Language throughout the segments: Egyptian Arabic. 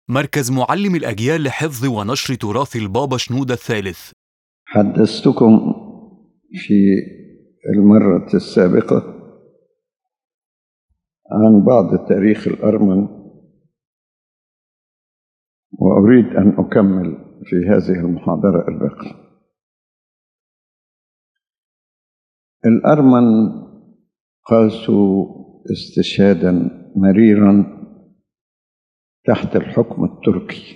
مركز معلم الأجيال لحفظ ونشر تراث البابا شنودة الثالث حدثتكم في المرة السابقة عن بعض تاريخ الأرمن وأريد أن أكمل في هذه المحاضرة الباقية الأرمن قاسوا استشهادا مريرا تحت الحكم التركي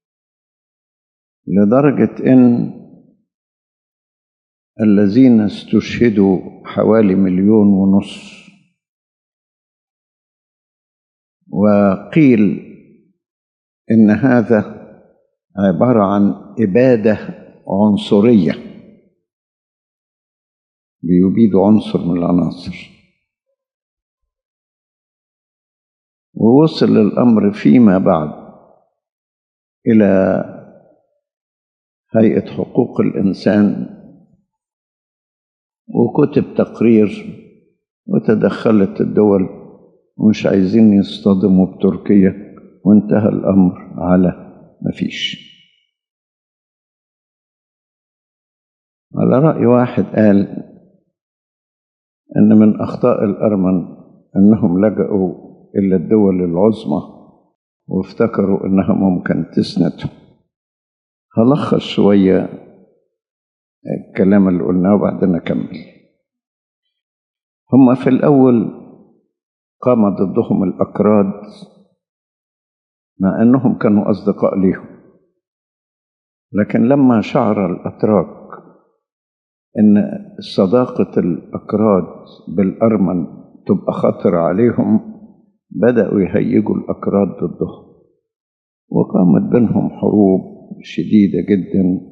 لدرجة إن الذين استشهدوا حوالي مليون ونص وقيل إن هذا عبارة عن إبادة عنصرية بيبيدوا عنصر من العناصر ووصل الأمر فيما بعد إلى هيئة حقوق الإنسان وكتب تقرير وتدخلت الدول ومش عايزين يصطدموا بتركيا وانتهى الأمر على مفيش على رأي واحد قال إن من أخطاء الأرمن أنهم لجأوا إلى الدول العظمى وافتكروا إنها ممكن تسندهم هلخص شوية الكلام اللي قلناه وبعدين أكمل هم في الأول قام ضدهم الأكراد مع أنهم كانوا أصدقاء ليهم لكن لما شعر الأتراك أن صداقة الأكراد بالأرمن تبقى خطر عليهم بدأوا يهيجوا الأكراد ضدهم وقامت بينهم حروب شديدة جدا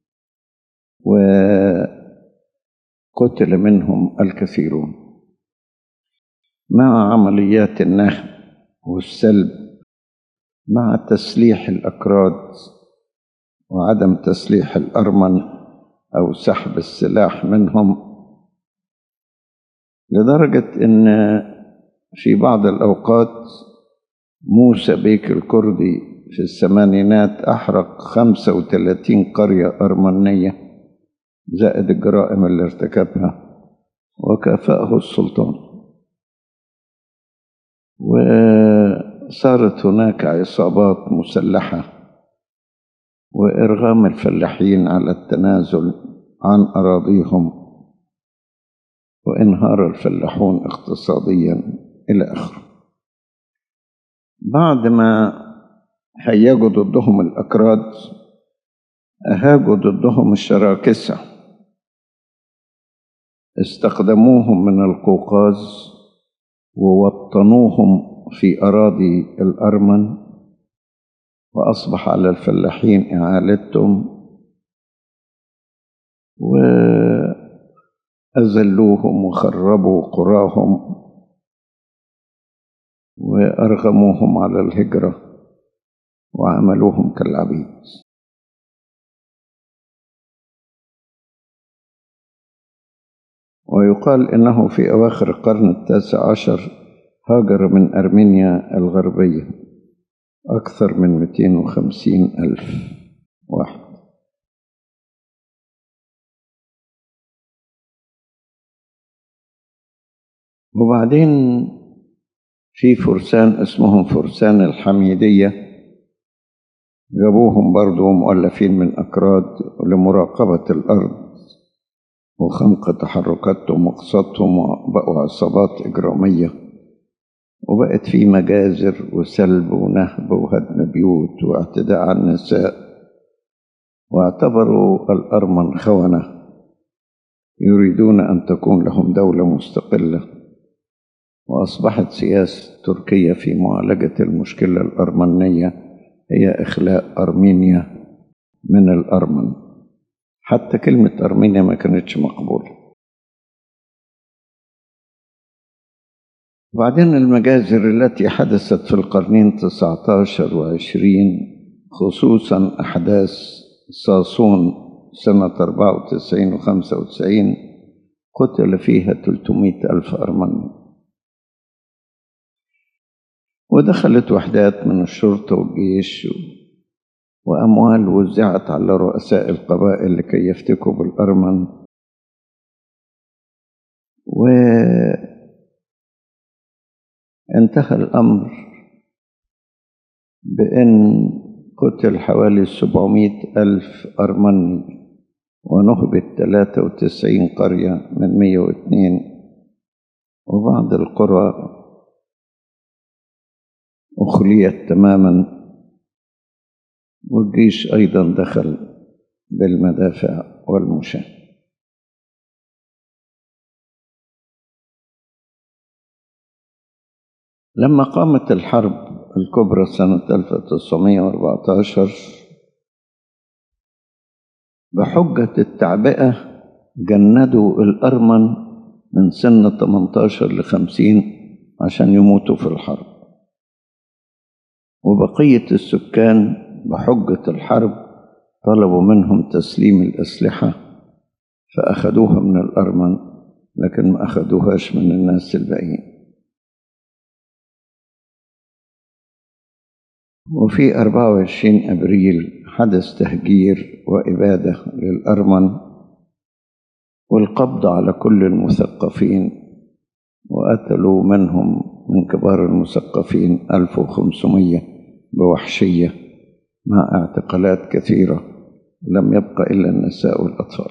وقتل منهم الكثيرون مع عمليات النهب والسلب مع تسليح الأكراد وعدم تسليح الأرمن أو سحب السلاح منهم لدرجة إن في بعض الأوقات موسى بيك الكردي في الثمانينات أحرق خمسة وثلاثين قرية أرمنية زائد الجرائم اللي ارتكبها وكافأه السلطان وصارت هناك عصابات مسلحة وإرغام الفلاحين على التنازل عن أراضيهم وانهار الفلاحون اقتصاديا إلى آخره بعد ما هيجوا ضدهم الأكراد أهاجوا ضدهم الشراكسة استخدموهم من القوقاز ووطنوهم في أراضي الأرمن وأصبح على الفلاحين إعالتهم وأذلوهم وخربوا قراهم وأرغموهم على الهجرة وعملوهم كالعبيد ويقال إنه في أواخر القرن التاسع عشر هاجر من أرمينيا الغربية أكثر من 250 ألف واحد وبعدين في فرسان اسمهم فرسان الحميدية جابوهم برضو مؤلفين من أكراد لمراقبة الأرض وخنق تحركاتهم وقصتهم وبقوا عصابات إجرامية وبقت في مجازر وسلب ونهب وهدم بيوت واعتداء على النساء واعتبروا الأرمن خونة يريدون أن تكون لهم دولة مستقلة وأصبحت سياسة تركيا في معالجة المشكلة الأرمنية هي إخلاء أرمينيا من الأرمن حتى كلمة أرمينيا ما كانتش مقبولة وبعدين المجازر التي حدثت في القرنين 19 وعشرين خصوصا أحداث صاصون سنة 94 و 95 قتل فيها 300 ألف أرمني ودخلت وحدات من الشرطة والجيش وأموال وزعت على رؤساء القبائل لكي يفتكوا بالأرمن وانتهى الأمر بأن قتل حوالي سبعمائة ألف أرمني ونهبت 93 قرية من 102 وبعض القرى أخليت تماما والجيش أيضا دخل بالمدافع والمشاة لما قامت الحرب الكبرى سنة 1914 بحجة التعبئة جندوا الأرمن من سن 18 ل 50 عشان يموتوا في الحرب وبقية السكان بحجة الحرب طلبوا منهم تسليم الأسلحة فأخذوها من الأرمن لكن ما أخذوهاش من الناس الباقيين وفي 24 أبريل حدث تهجير وإبادة للأرمن والقبض على كل المثقفين وقتلوا منهم من كبار المثقفين 1500 بوحشية مع اعتقالات كثيرة لم يبقى إلا النساء والأطفال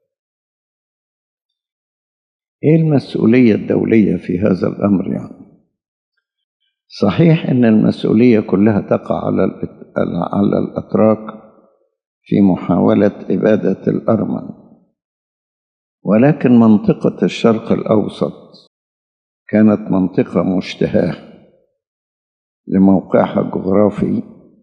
إيه المسؤولية الدولية في هذا الأمر يعني صحيح ان المسؤوليه كلها تقع على على الاتراك في محاوله اباده الارمن ولكن منطقه الشرق الاوسط كانت منطقه مشتهاه لموقعها الجغرافي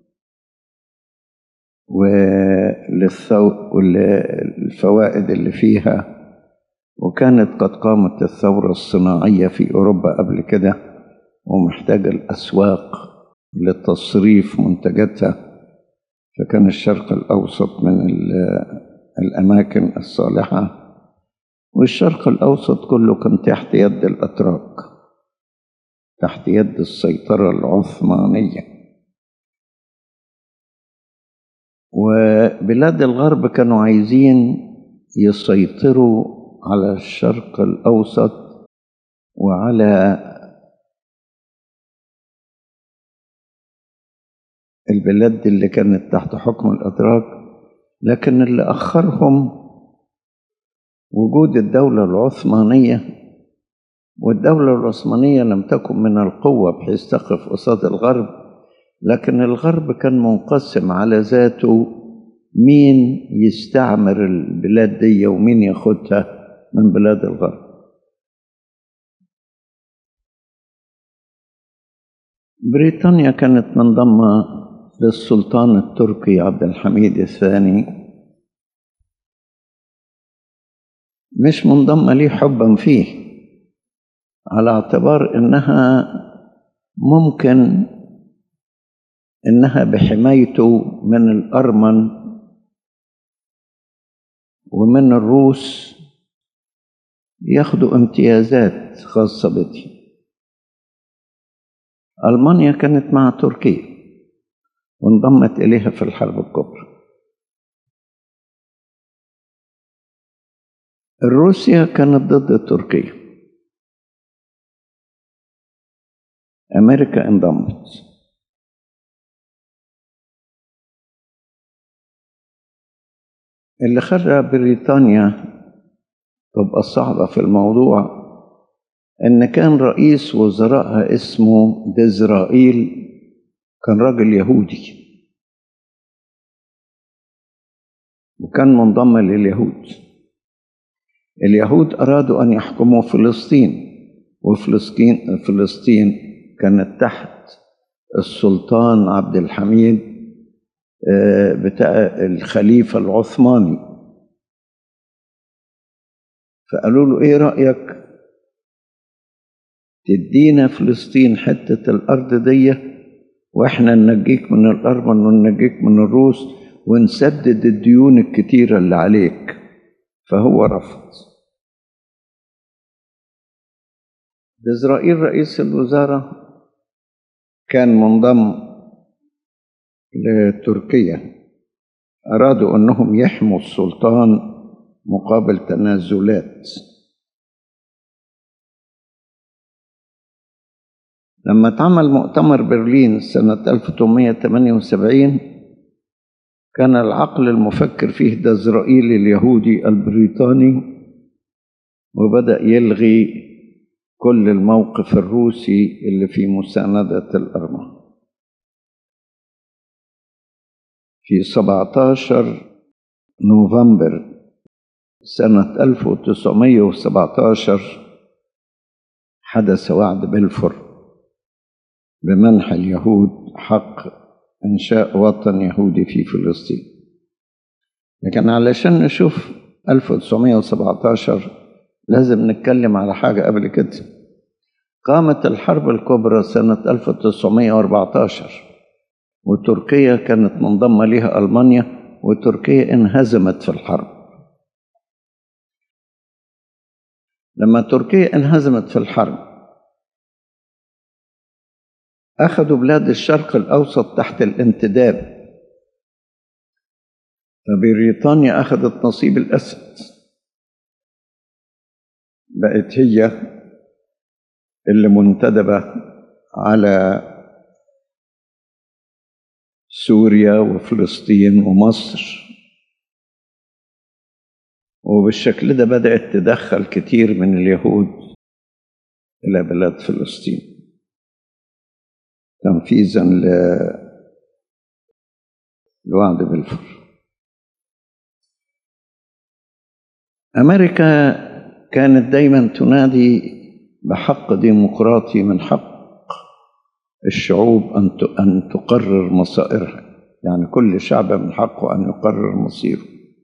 وللفوائد اللي فيها وكانت قد قامت الثوره الصناعيه في اوروبا قبل كده ومحتاجة الأسواق لتصريف منتجاتها فكان الشرق الأوسط من الأماكن الصالحة والشرق الأوسط كله كان تحت يد الأتراك تحت يد السيطرة العثمانية وبلاد الغرب كانوا عايزين يسيطروا على الشرق الأوسط وعلى البلاد اللي كانت تحت حكم الأتراك لكن اللي أخرهم وجود الدولة العثمانية والدولة العثمانية لم تكن من القوة بحيث تقف قصاد الغرب لكن الغرب كان منقسم على ذاته مين يستعمر البلاد دي ومين ياخدها من بلاد الغرب بريطانيا كانت منضمة للسلطان التركي عبد الحميد الثاني مش منضمة ليه حبا فيه على اعتبار انها ممكن انها بحمايته من الارمن ومن الروس ياخدوا امتيازات خاصة بتي ألمانيا كانت مع تركيا وانضمت إليها في الحرب الكبرى روسيا كانت ضد تركيا أمريكا انضمت اللي خلى بريطانيا تبقى صعبة في الموضوع إن كان رئيس وزرائها اسمه ديزرائيل كان راجل يهودي وكان منضم لليهود اليهود أرادوا أن يحكموا فلسطين وفلسطين فلسطين كانت تحت السلطان عبد الحميد بتاع الخليفة العثماني فقالوا له ايه رأيك تدينا فلسطين حتة الأرض دي واحنا ننجيك من الأرمن وننجيك من الروس ونسدد الديون الكتيرة اللي عليك فهو رفض إسرائيل رئيس الوزراء كان منضم لتركيا أرادوا أنهم يحموا السلطان مقابل تنازلات لما اتعمل مؤتمر برلين سنة 1878 كان العقل المفكر فيه دزرائيل اليهودي البريطاني وبدأ يلغي كل الموقف الروسي اللي في مساندة الأرمن في 17 نوفمبر سنة 1917 حدث وعد بلفور بمنح اليهود حق إنشاء وطن يهودي في فلسطين لكن علشان نشوف 1917 لازم نتكلم على حاجة قبل كده قامت الحرب الكبرى سنة 1914 وتركيا كانت منضمة لها ألمانيا وتركيا انهزمت في الحرب لما تركيا انهزمت في الحرب أخذوا بلاد الشرق الأوسط تحت الانتداب فبريطانيا أخذت نصيب الأسد بقت هي اللي منتدبة على سوريا وفلسطين ومصر وبالشكل ده بدأت تدخل كتير من اليهود إلى بلاد فلسطين تنفيذا ل لوعد بلفور أمريكا كانت دايما تنادي بحق ديمقراطي من حق الشعوب أن أن تقرر مصائرها يعني كل شعب من حقه أن يقرر مصيره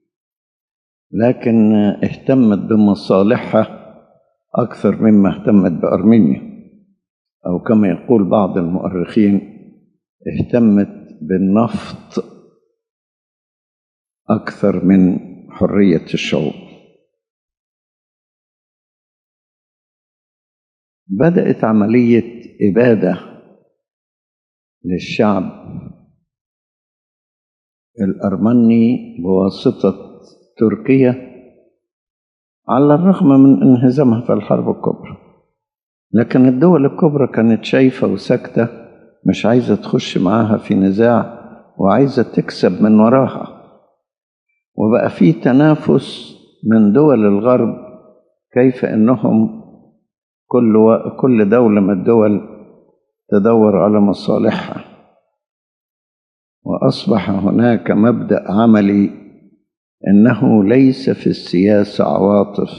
لكن اهتمت بمصالحها أكثر مما اهتمت بأرمينيا أو كما يقول بعض المؤرخين اهتمت بالنفط أكثر من حرية الشعوب بدأت عملية إبادة للشعب الأرمني بواسطة تركيا على الرغم من انهزامها في الحرب الكبرى لكن الدول الكبرى كانت شايفة وساكتة مش عايزة تخش معاها في نزاع وعايزة تكسب من وراها وبقى في تنافس من دول الغرب كيف انهم كل و... كل دولة من الدول تدور على مصالحها واصبح هناك مبدا عملي انه ليس في السياسه عواطف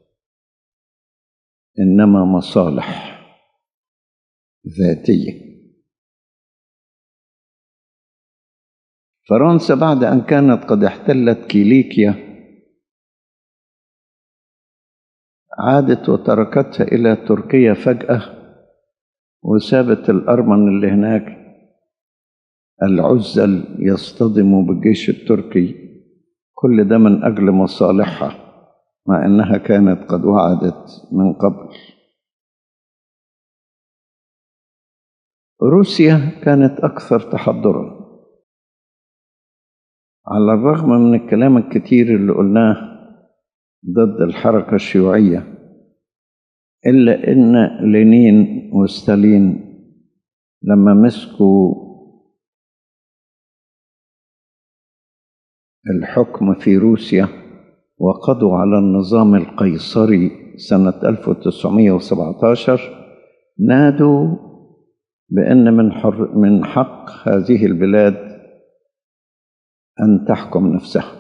انما مصالح ذاتيه فرنسا بعد ان كانت قد احتلت كيليكيا عادت وتركتها الى تركيا فجاه وسابت الارمن اللي هناك العزل يصطدموا بالجيش التركي كل ده من اجل مصالحها مع انها كانت قد وعدت من قبل روسيا كانت اكثر تحضرا على الرغم من الكلام الكتير اللي قلناه ضد الحركه الشيوعيه الا ان لينين وستالين لما مسكوا الحكم في روسيا وقضوا على النظام القيصري سنة 1917 نادوا بأن من, حر من حق هذه البلاد أن تحكم نفسها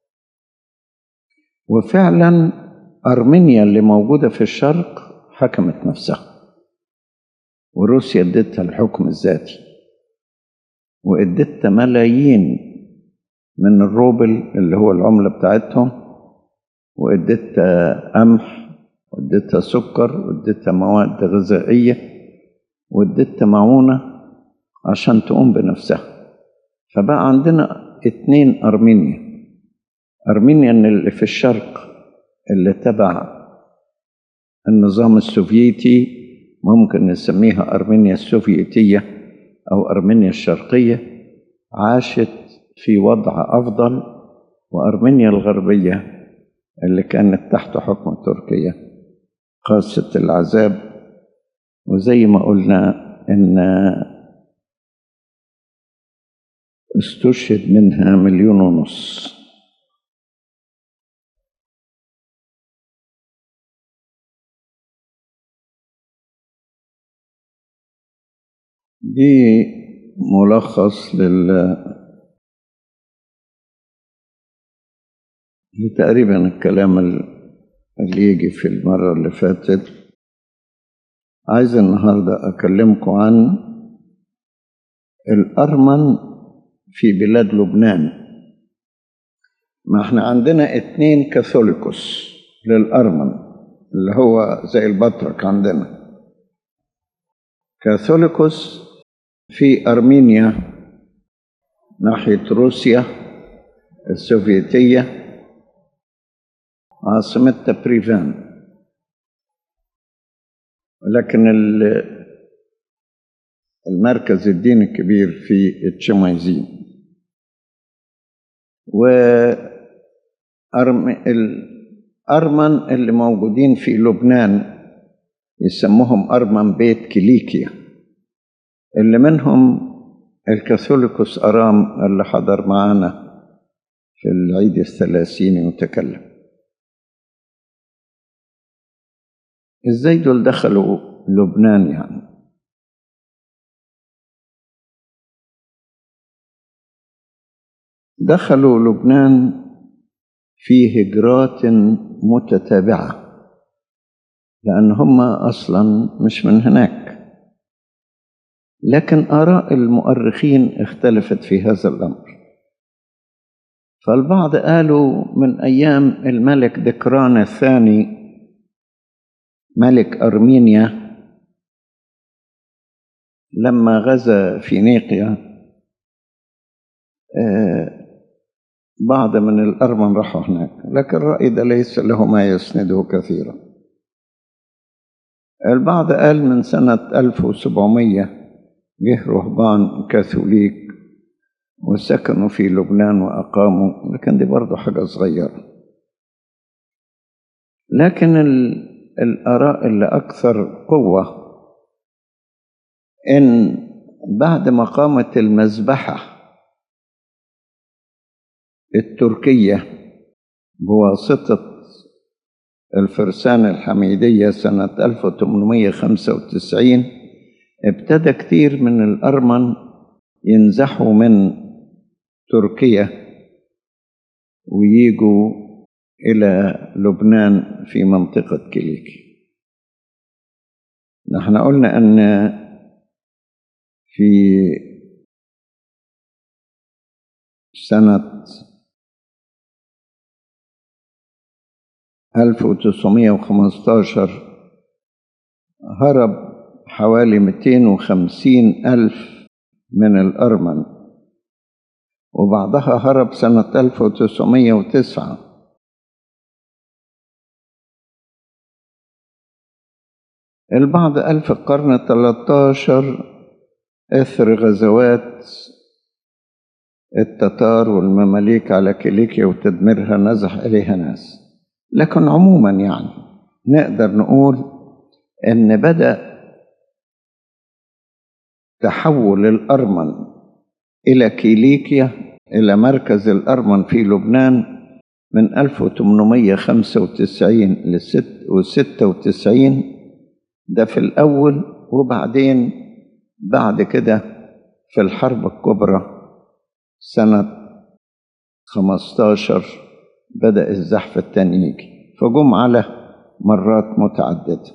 وفعلا أرمينيا اللي موجودة في الشرق حكمت نفسها وروسيا ادتها الحكم الذاتي وادتها ملايين من الروبل اللي هو العملة بتاعتهم واديتها قمح واديتها سكر واديتها مواد غذائية واديتها معونة عشان تقوم بنفسها فبقى عندنا اتنين أرمينيا أرمينيا اللي في الشرق اللي تبع النظام السوفيتي ممكن نسميها أرمينيا السوفيتية أو أرمينيا الشرقية عاشت في وضع أفضل وأرمينيا الغربية اللي كانت تحت حكم تركيا قاسة العذاب وزي ما قلنا إن استشهد منها مليون ونص دي ملخص لل لتقريبا الكلام اللي يجي في المرة اللي فاتت عايز النهاردة أكلمكم عن الأرمن في بلاد لبنان ما احنا عندنا اتنين كاثوليكوس للأرمن اللي هو زي البطرك عندنا كاثوليكوس في أرمينيا ناحية روسيا السوفيتية عاصمتها بريفان لكن المركز الديني الكبير في التشمايزين والأرمن اللي موجودين في لبنان يسموهم أرمن بيت كيليكيا اللي منهم الكاثوليكوس أرام اللي حضر معانا في العيد الثلاثيني وتكلم ازاي دول دخلوا لبنان يعني دخلوا لبنان في هجرات متتابعة لأن هم أصلا مش من هناك لكن آراء المؤرخين اختلفت في هذا الأمر فالبعض قالوا من أيام الملك دكران الثاني ملك أرمينيا لما غزا فينيقيا بعض من الأرمن راحوا هناك لكن الرأي ده ليس له ما يسنده كثيرا البعض قال من سنة 1700 جه رهبان كاثوليك وسكنوا في لبنان وأقاموا لكن دي برضه حاجة صغيرة لكن الآراء اللي أكثر قوة إن بعد ما قامت المذبحة التركية بواسطة الفرسان الحميدية سنة 1895 ابتدى كثير من الأرمن ينزحوا من تركيا ويجوا إلى لبنان في منطقة كيليكي نحن قلنا أن في سنة 1915 هرب حوالي 250 ألف من الأرمن وبعدها هرب سنة 1909 البعض قال في القرن الثلاثاشر إثر غزوات التتار والمماليك على كيليكيا وتدميرها نزح إليها ناس لكن عموما يعني نقدر نقول إن بدأ تحول الأرمن إلى كيليكيا إلى مركز الأرمن في لبنان من 1895 ل 96 ده في الأول وبعدين بعد كده في الحرب الكبرى سنة 15 بدأ الزحف التاني يجي فجم على مرات متعددة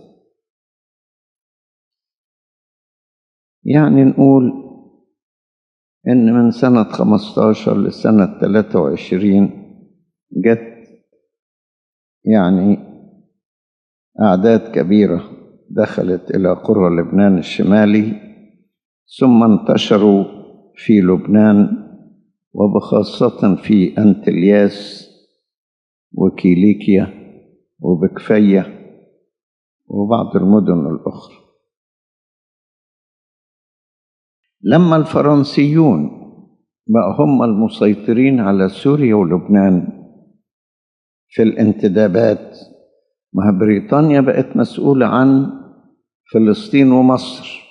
يعني نقول إن من سنة 15 لسنة 23 جت يعني أعداد كبيرة دخلت إلى قرى لبنان الشمالي ثم انتشروا في لبنان وبخاصة في أنتلياس وكيليكيا وبكفية وبعض المدن الأخرى لما الفرنسيون بقى هم المسيطرين على سوريا ولبنان في الانتدابات ما بريطانيا بقت مسؤولة عن فلسطين ومصر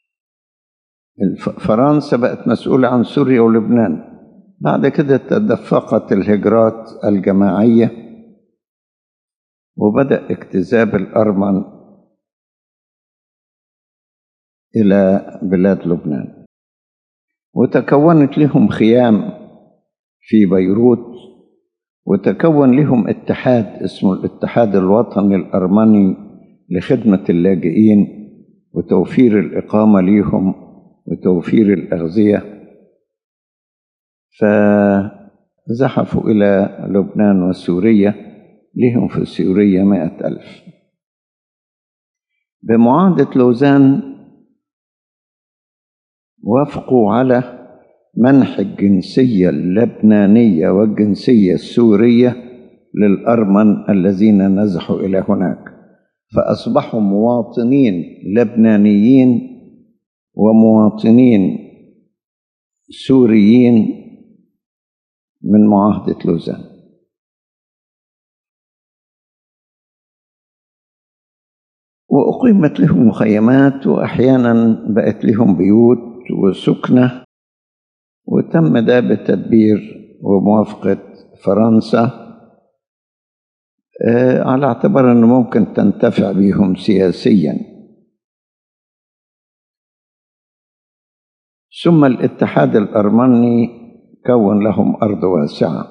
فرنسا بقت مسؤولة عن سوريا ولبنان بعد كده تدفقت الهجرات الجماعية وبدأ اجتذاب الأرمن إلى بلاد لبنان وتكونت لهم خيام في بيروت وتكون لهم اتحاد اسمه الاتحاد الوطني الأرمني لخدمة اللاجئين وتوفير الإقامة ليهم وتوفير الأغذية فزحفوا إلى لبنان وسوريا لهم في سوريا مائة ألف بمعاهدة لوزان وافقوا على منح الجنسية اللبنانية والجنسية السورية للأرمن الذين نزحوا إلى هناك فأصبحوا مواطنين لبنانيين ومواطنين سوريين من معاهدة لوزان وأقيمت لهم مخيمات وأحيانا بقت لهم بيوت وسكنة وتم ده بتدبير وموافقة فرنسا على اعتبار أنه ممكن تنتفع بهم سياسيا ثم الاتحاد الأرمني كون لهم أرض واسعة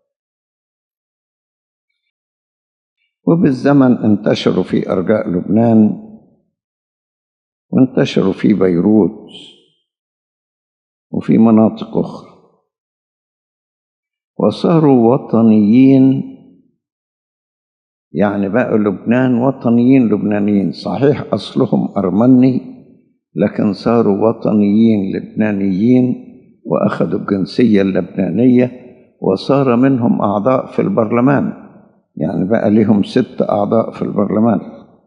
وبالزمن انتشروا في أرجاء لبنان وانتشروا في بيروت وفي مناطق أخرى وصاروا وطنيين يعني بقى لبنان وطنيين لبنانيين صحيح أصلهم أرمني لكن صاروا وطنيين لبنانيين وأخذوا الجنسية اللبنانية وصار منهم أعضاء في البرلمان يعني بقى لهم ست أعضاء في البرلمان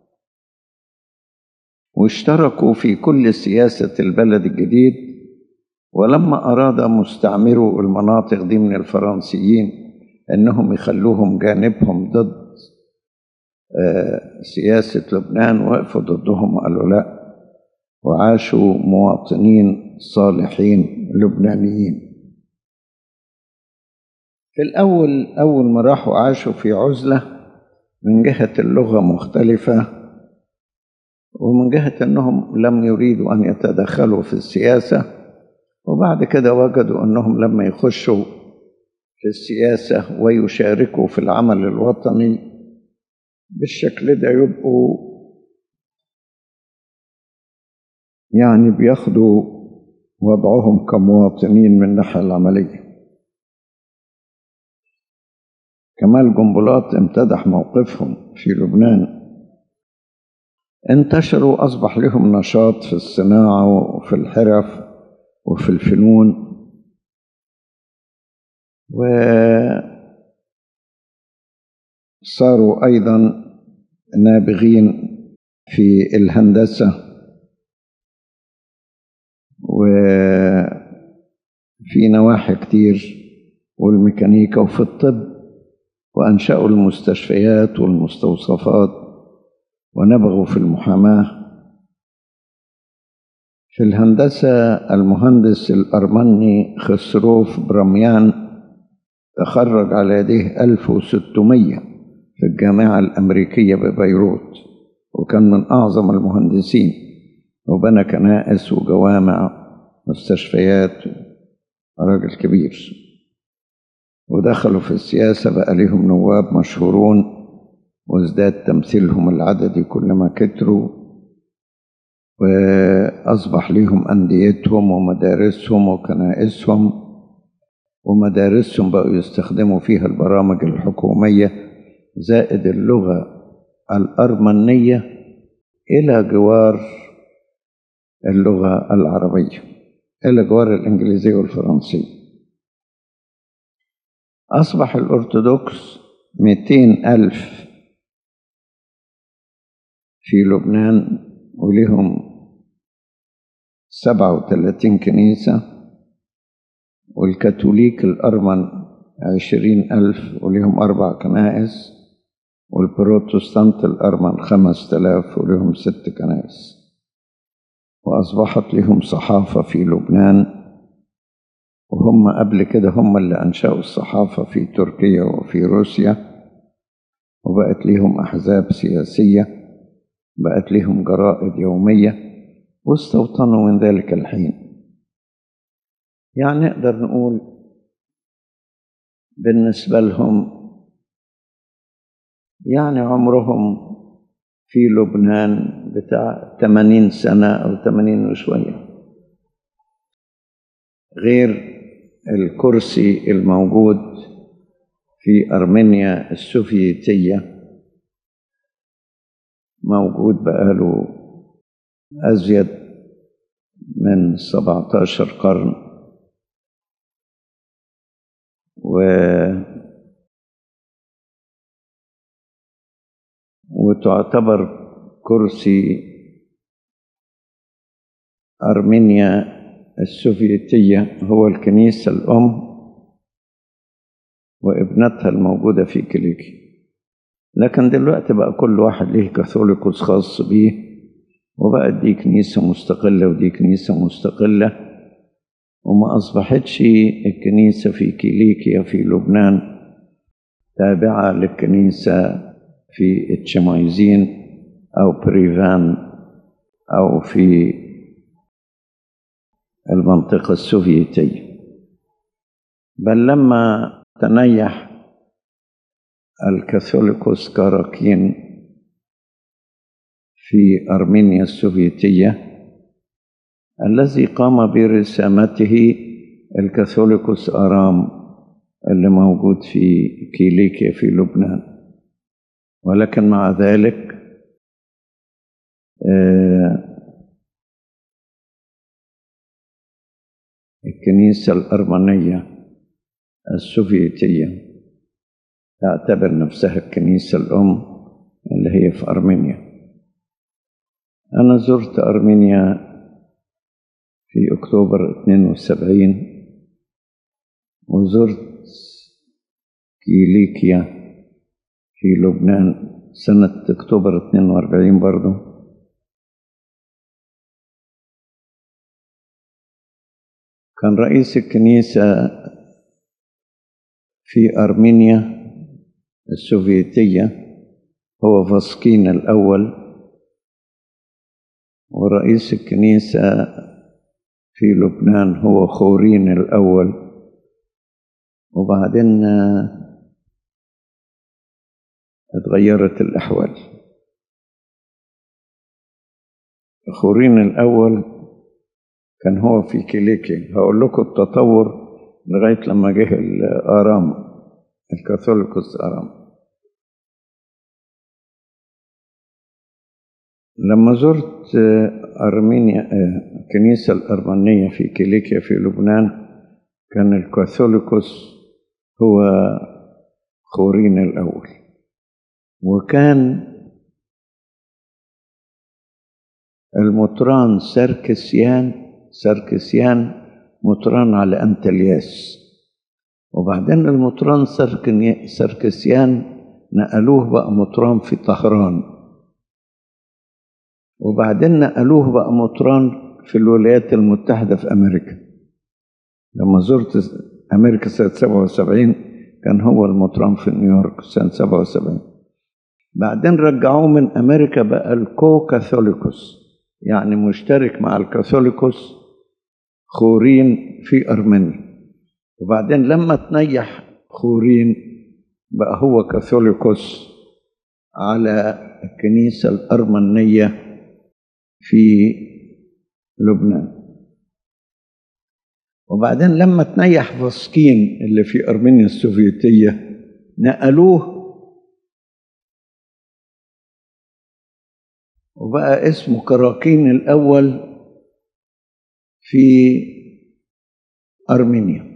واشتركوا في كل سياسة البلد الجديد ولما أراد مستعمرو المناطق دي من الفرنسيين أنهم يخلوهم جانبهم ضد سياسة لبنان وقفوا ضدهم وقالوا لا وعاشوا مواطنين صالحين لبنانيين في الأول أول ما راحوا عاشوا في عزلة من جهة اللغة مختلفة ومن جهة أنهم لم يريدوا أن يتدخلوا في السياسة وبعد كده وجدوا أنهم لما يخشوا في السياسة ويشاركوا في العمل الوطني بالشكل ده يبقوا يعني بياخدوا وضعهم كمواطنين من الناحية العملية كمال جنبلاط امتدح موقفهم في لبنان انتشروا أصبح لهم نشاط في الصناعة وفي الحرف وفي الفنون وصاروا أيضا نابغين في الهندسة وفي نواحي كتير والميكانيكا وفي الطب وأنشأوا المستشفيات والمستوصفات ونبغوا في المحاماة في الهندسة المهندس الأرمني خسروف برميان تخرج على يديه 1600 في الجامعة الأمريكية ببيروت وكان من أعظم المهندسين وبنى كنائس وجوامع مستشفيات راجل كبير ودخلوا في السياسة بقى ليهم نواب مشهورون وازداد تمثيلهم العددي كلما كتروا وأصبح ليهم أنديتهم ومدارسهم وكنائسهم ومدارسهم بقوا يستخدموا فيها البرامج الحكومية زائد اللغة الأرمنية إلى جوار اللغة العربية إلى جوار الإنجليزية والفرنسية أصبح الأرثوذكس مئتين ألف في لبنان ولهم سبعة وثلاثين كنيسة والكاثوليك الأرمن عشرين ألف وليهم أربع كنائس والبروتستانت الأرمن خمس تلاف وليهم ست كنائس وأصبحت لهم صحافة في لبنان وهم قبل كده هم اللي أنشأوا الصحافة في تركيا وفي روسيا وبقت لهم أحزاب سياسية بقت لهم جرائد يومية واستوطنوا من ذلك الحين يعني نقدر نقول بالنسبة لهم يعني عمرهم في لبنان بتاع 80 سنة أو 80 وشوية غير الكرسي الموجود في أرمينيا السوفيتية موجود بقاله أزيد من 17 قرن و وتعتبر كرسي أرمينيا السوفيتية هو الكنيسة الأم وابنتها الموجودة في كليكي لكن دلوقتي بقى كل واحد ليه كاثوليكوس خاص بيه وبقت دي كنيسة مستقلة ودي كنيسة مستقلة وما أصبحتش الكنيسة في كيليكيا في لبنان تابعة للكنيسة في التشمايزين أو بريفان أو في المنطقة السوفيتية بل لما تنيح الكاثوليكوس كاراكين في أرمينيا السوفيتية الذي قام برسامته الكاثوليكوس أرام اللي موجود في كيليكيا في لبنان ولكن مع ذلك الكنيسة الأرمنية السوفيتية تعتبر نفسها الكنيسة الأم اللي هي في أرمينيا أنا زرت أرمينيا في أكتوبر 72 وزرت كيليكيا في لبنان سنة أكتوبر 42 برضه كان رئيس الكنيسة في أرمينيا السوفيتية هو فاسكين الأول ورئيس الكنيسة في لبنان هو خورين الأول وبعدين اتغيرت الأحوال خورين الأول كان هو في كيليكي هقول لكم التطور لغاية لما جه الآرام الكاثوليكوس آرام لما زرت أرمينيا الكنيسة الأرمنية في كيليكيا في لبنان كان الكاثوليكوس هو خورين الأول وكان المطران سركسيان سركسيان مطران على أنتلياس وبعدين المطران سركسيان نقلوه بقى مطران في طهران وبعدين نقلوه بقى مطران في الولايات المتحدة في أمريكا لما زرت أمريكا سنة 77 كان هو المطران في نيويورك سنة 77 بعدين رجعوه من أمريكا بقى الكو كاثوليكوس يعني مشترك مع الكاثوليكوس خورين في أرمينيا وبعدين لما تنيح خورين بقى هو كاثوليكوس على الكنيسة الأرمنية في لبنان وبعدين لما تنيح فاسكين اللي في أرمينيا السوفيتية نقلوه وبقى اسمه كراكين الأول في أرمينيا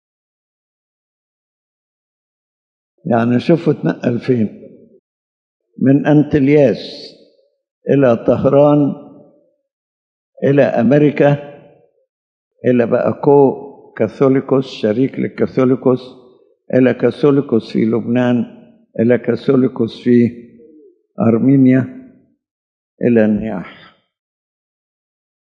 يعني شوفوا اتنقل فين من أنتلياس إلى طهران إلى أمريكا إلى بقى كو كاثوليكوس شريك للكاثوليكوس إلى كاثوليكوس في لبنان إلى كاثوليكوس في أرمينيا إلى النياح